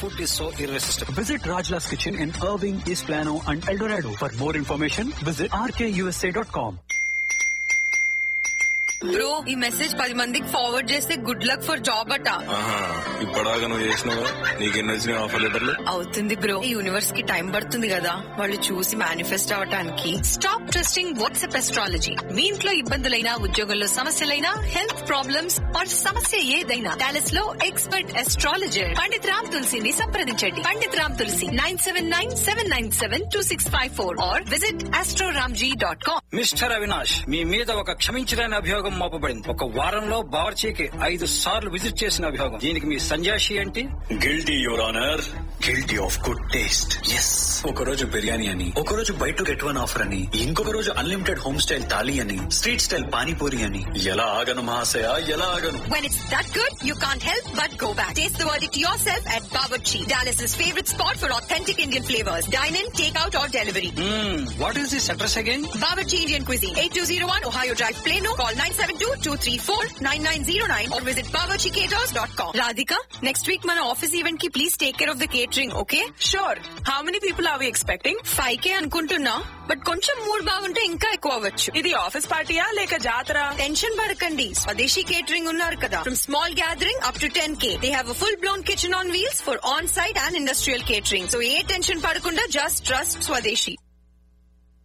food is so irresistible. Visit Rajla's Kitchen in Irving, East Plano, and El Dorado. For more information, visit rkusa.com. Bro ఈ message పది మందికి forward చేస్తే good luck for job అట ఆహా ఇప్పటిదాకా నువ్వు చేసినావు నీకు ఎన్ని వచ్చినాయి ఆఫర్ లెటర్లు అవుతుంది బ్రో ఈ యూనివర్స్ కి టైం పడుతుంది కదా వాళ్ళు చూసి మేనిఫెస్ట్ అవటానికి స్టాప్ ట్రస్టింగ్ వాట్సాప్ ఎస్ట్రాలజీ మీ ఇంట్లో ఇబ్బందులైనా ఉద్యోగంలో సమస్యలైనా హెల్త్ ప్రాబ్లమ్స్ ఆర్ సమస్య ఏదైనా డాలస్ లో ఎక్స్పర్ట్ ఎస్ట్రాలజర్ పండిత్ రామ్ తులసిని సంప్రదించండి Pandit Ram Tulasi nine seven nine seven nine seven two six five four or visit astroramji dot com mister Avinash మీ మీద ఒక క్షమించలేని అభియోగం మోపబడింది ఒక వారంలో బావర్చీకి ఐదు సార్లు విజిట్ చేసిన అభియోగం దీనికి మీ సంజాషి ఏంటి guilty your honour guilty of good taste yes ఒక రోజు బిర్యానీ అని ఒక రోజు buy two get one offer అని ఇంకొక రోజు అన్లిమిటెడ్ హోమ్ స్టైల్ థాలీ అని స్ట్రీట్ స్టైల్ పానీపూరి అని ఎలా ఆగను మహాశయ ఎలా ఆగను When it's that good, you can't help but go back. Taste the verdict yourself at Bawarchi, Dallas's favorite spot for authentic Indian flavors. Dine in, take out or delivery. What is this address again Bawarchi Indian Cuisine, 8201 Ohio Drive, Plano. Call 972-234-9909 or visit bawarchicaters.com. Radhika, next week మన office event కి please take care of the catering okay sure how many people are we expecting five K అనుకుంటున్నా but కొంచెం mood బాగుంటే ఇంకా ఎక్కువ అవ్వచ్చు ఇది office పార్టీయా లేక జాతర టెన్షన్ పడకండి స్వదేశీ కేటరింగ్ ఉన్నారు కదా from small gathering up to ten K they have full blown kitchen on wheels for on site and industrial catering so ఏ టెన్షన్ పడకుండా జస్ట్ ట్రస్ట్ స్వదేశీ